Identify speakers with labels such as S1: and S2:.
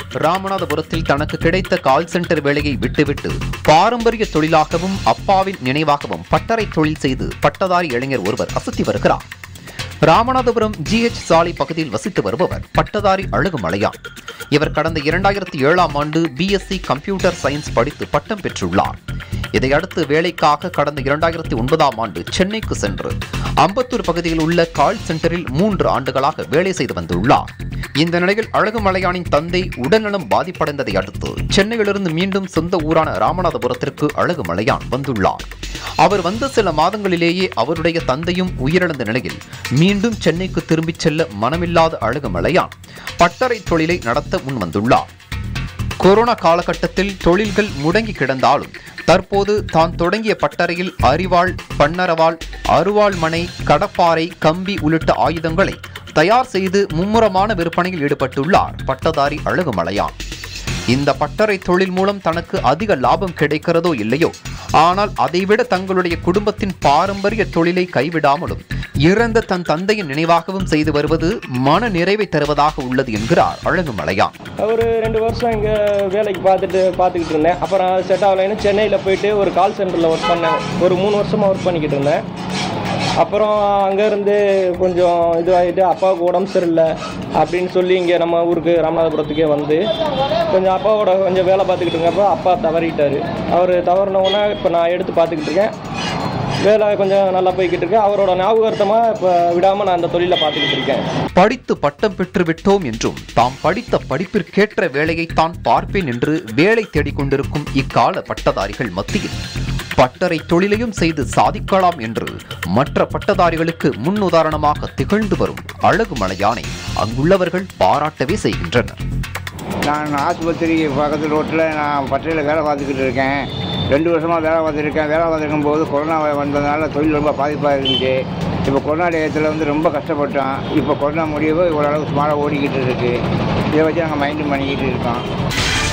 S1: ராமநாதபுரத்தில் தனக்கு கிடைத்த கால் சென்டர் வேலையை விட்டுவிட்டு பாரம்பரிய தொழிலாகவும் அப்பாவின் நினைவாகவும் பட்டறை தொழில் செய்து பட்டதாரி இளைஞர் ஒருவர் அசத்தி வருகிறார் ராமநாதபுரம் ஜிஹெச் சாலை பகுதியில் வசித்து வருபவர் பட்டதாரி அழகுமலையான் இவர் கடந்த இரண்டாயிரத்தி ஏழாம் ஆண்டு பிஎஸ்சி கம்ப்யூட்டர் சயின்ஸ் படித்து பட்டம் பெற்றுள்ளார் இதையடுத்து வேலைக்காக கடந்த இரண்டாயிரத்தி ஒன்பதாம் ஆண்டு சென்னைக்கு சென்று அம்பத்தூர் பகுதியில் உள்ள கால் சென்டரில் மூன்று ஆண்டுகளாக வேலை செய்து வந்துள்ளார் இந்த நிலையில் அழகுமலையானின் தந்தை உடல்நலம் பாதிப்படைந்ததை அடுத்து சென்னையிலிருந்து மீண்டும் சொந்த ஊரான ராமநாதபுரத்திற்கு அழகுமலையான் வந்துள்ளார் அவர் வந்த சில மாதங்களிலேயே அவருடைய தந்தையும் உயிரிழந்த நிலையில் மீண்டும் சென்னைக்கு திரும்பிச் செல்ல மனமில்லாத அழகுமலையான் பட்டறை தொழிலை நடத்த முன் வந்துள்ளார் கொரோனா காலகட்டத்தில் தொழில்கள் முடங்கி கிடந்தாலும் தற்போது தான் தொடங்கிய பட்டறையில் அரிவாள் பன்னரவாள் அருவாள் மனை கடப்பாறை கம்பி உள்ளிட்ட ஆயுதங்களை தயார் செய்து மும்முரமான விற்பனையில் ஈடுபட்டுள்ளார் பட்டதாரி அழகுமலையான் இந்த பட்டறை தொழில் மூலம் தனக்கு அதிக லாபம் கிடைக்கிறதோ இல்லையோ ஆனால் அதைவிட தங்களுடைய குடும்பத்தின் பாரம்பரிய தொழிலை கைவிடாமலும் இறந்த தன் தந்தையின் நினைவாகவும் செய்து வருவது மன நிறைவை தருவதாக உள்ளது என்கிறார் அழகுமலையான்
S2: ஒரு ரெண்டு வருஷம் இங்கே வேலைக்கு பார்த்துட்டு பார்த்துக்கிட்டு இருந்தேன் அப்புறம் செட் ஆகலைன்னு சென்னையில் போயிட்டு ஒரு கால் சென்டரில் ஒர்க் பண்ணேன் ஒரு மூணு வருஷமாக ஒர்க் பண்ணிக்கிட்டு இருந்தேன் அப்புறம் அங்கேருந்து கொஞ்சம் இதுவாகிட்டு அப்பாவுக்கு உடம்பு சரியில்லை அப்படின்னு சொல்லி இங்கே நம்ம ஊருக்கு ராமநாதபுரத்துக்கே வந்து கொஞ்சம் அப்பாவோட கொஞ்சம் வேலை பார்த்துக்கிட்டு இருக்கப்போ அப்பா தவறிட்டார் அவர் தவறினவுடனே இப்போ நான் எடுத்து பார்த்துக்கிட்டு இருக்கேன் வேலை கொஞ்சம் நல்லா போய்கிட்டு இருக்கு அவரோட ஞாபகார்த்தமாக இப்போ விடாமல் நான் அந்த தொழிலை பார்த்துக்கிட்டு இருக்கேன்
S1: படித்து பட்டம் பெற்று விட்டோம் என்றும் தாம் படித்த படிப்பிற்கேற்ற வேலையை தான் பார்ப்பேன் என்று வேலை தேடிக் கொண்டிருக்கும் இக்கால பட்டதாரிகள் மத்தியில் பட்டறை தொழிலையும் செய்து சாதிக்கலாம் என்று மற்ற பட்டதாரிகளுக்கு முன்னுதாரணமாக திகழ்ந்து வரும் அழகு மலையானை அங்குள்ளவர்கள் பாராட்டவே செய்கின்றனர்
S3: நான் ஆஸ்பத்திரி பக்கத்து ரோட்டில் நான் பட்டறையில் வேலை பார்த்துக்கிட்டு இருக்கேன் ரெண்டு வருஷமாக வேலை பார்த்துருக்கேன் வேலை பார்த்துருக்கும் போது கொரோனா வந்ததுனால தொழில் ரொம்ப பாதிப்பாக இருந்துச்சு இப்போ கொரோனா டயத்தில் வந்து ரொம்ப கஷ்டப்பட்டோம் இப்போ கொரோனா முடியவே ஓரளவுக்கு சுமாராக ஓடிக்கிட்டு இருக்கு இதை வச்சு நாங்கள் மைண்டும் பண்ணிக்கிட்டு இருக்கோம்